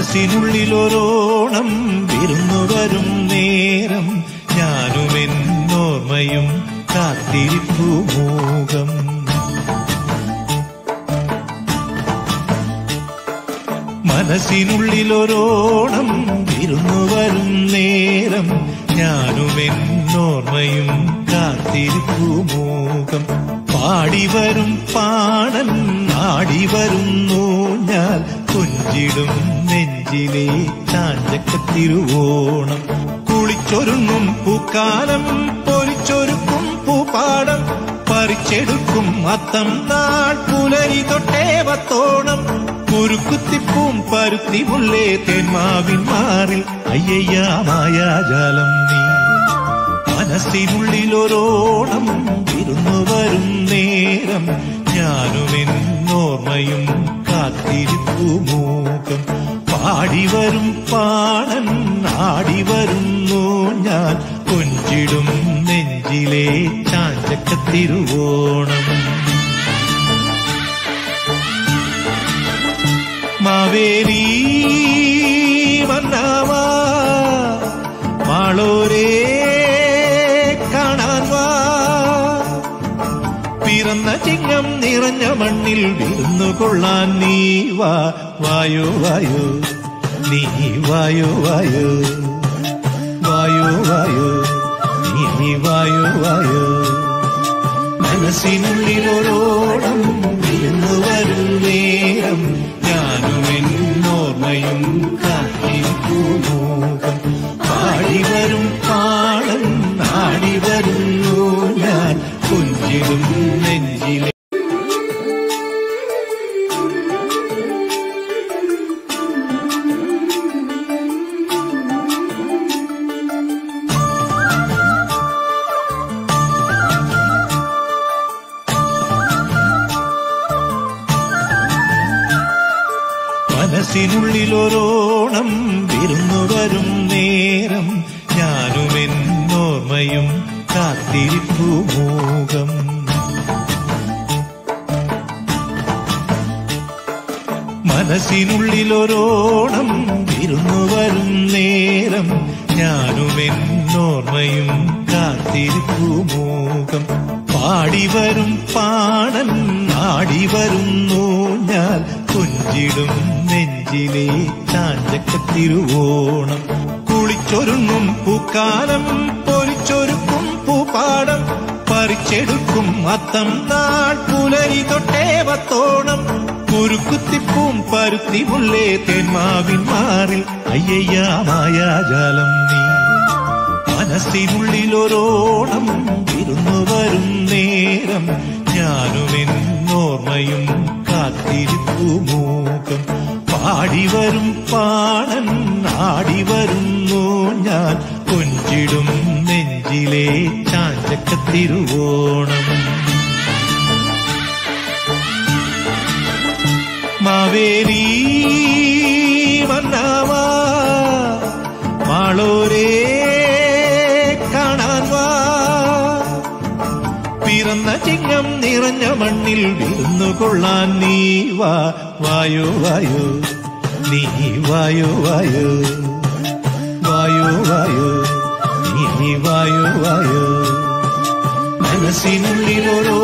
മനസ്സിനുള്ളിലൊരോണം വിരുന്നു വരും നേരം ഞാനും എന്നോർമ്മയും കാത്തിരിപ്പു മൂകം മനസ്സിനുള്ളിലൊരോണം വിരുന്നു വരും നേരം ഞാനും എന്നോർമ്മയും കാത്തിരിപ്പു മൂകം പാടി വരും പാടൻ ആടി വരുന്നു ഞാൻ കൊഞ്ചിടും നെഞ്ചിലെ ചാഞ്ചക്കത്തിരുവോണം കുളിച്ചൊരുങ്ങും പൂക്കാലം പൊരിച്ചൊരുക്കും പൂപ്പാടം പറിച്ചെടുക്കും അത്തം നാൾ പുലരി തൊട്ടേവത്തോണം കുരുക്കുത്തിപ്പൂം പരുത്തി മുള്ളേ തേന്മാവിൻ മാറിൽ അയ്യയ്യ മായാജാലം നീ മനസ്സിനുള്ളിലൊരോണം വിരുന്നു വരും നേരം ഞാനും എന്നോർമ്മയും കാത്തിരിപ്പു മൂക്കം പാടി വരും പാടൻ ആടി വരുന്നു ഞാൻ കൊഞ്ചിടും നെഞ്ചിലെ ചാഞ്ചക്കത്തിരുവോണം മാവേലി വന്നാവാ മാളോരേ കാണാൻ വാ പിറന്ന ചിങ്ങം നിറഞ്ഞ മണ്ണിൽ വിരുന്നു കൊള്ളാൻ നീ വാ വായോ വായോ നീ വായോ വായോ വായോ വായോ നീ വായോ വായോ മനസ്സിനുള്ളിലൊരോളം വിരുന്നു വരും നേരം ഞാനും എന്നോർമ്മയും കാത്തിരിപ്പു മോഹം പാടി വരും പാടം നാടി വരുന്നു ഞാൻ കൊഞ്ചിടും നെഞ്ചിലെ മനസ്സിനുള്ളിലൊരോണം വിരുന്നു വരും നേരം ഞാനും എന്നോർമ്മയും കാത്തിരിപ്പു മൂകം മനസ്സിനുള്ളിലൊരോണം വിരുന്നു വരും നേരം ഞാനും എന്നോർമ്മയും കാത്തിരിപ്പു മൂകം പാടി വരും പാടൻ ആടി വരുന്നു ഞാൻ കൊഞ്ചിടും നെഞ്ചിലെ ചാഞ്ചക്കത്തിരുവോണം കുളിച്ചൊരുങ്ങും പൂക്കാലം പൊരിച്ചൊരുക്കും പൂപ്പാടം പറിച്ചെടുക്കും അത്തം നാൾ പുലരി തൊട്ടേവത്തോണം കുരുക്കുത്തിപ്പൂം പരുത്തി മുള്ളേ തേന്മാവിൻ മാറിൽ അയ്യയ്യ മായാജാലം നീ മനസ്സിനുള്ളിലൊരോണം വിരുന്നു വരും നേരം ഞാനും എന്നോർമ്മയും കാത്തിരിപ്പു മൂക്കം പാടി വരും പാടൻ ആടി വരുന്നു ഞാൻ കൊഞ്ചിടും നെഞ്ചിലെ ചാഞ്ചക്കത്തിരുവോണം മാവേലി വന്നാവാ മാളോരേ കാണാൻ വാ പിറന്ന ചിങ്ങം നിറഞ്ഞ മണ്ണിൽ വിരുന്നു കൊള്ളാൻ നീ വാ വായോ വായോ നീ വായോ വായോ വായോ വായോ നീ വായോ വായോ മനസ്സിനുള്ളിലൊരോ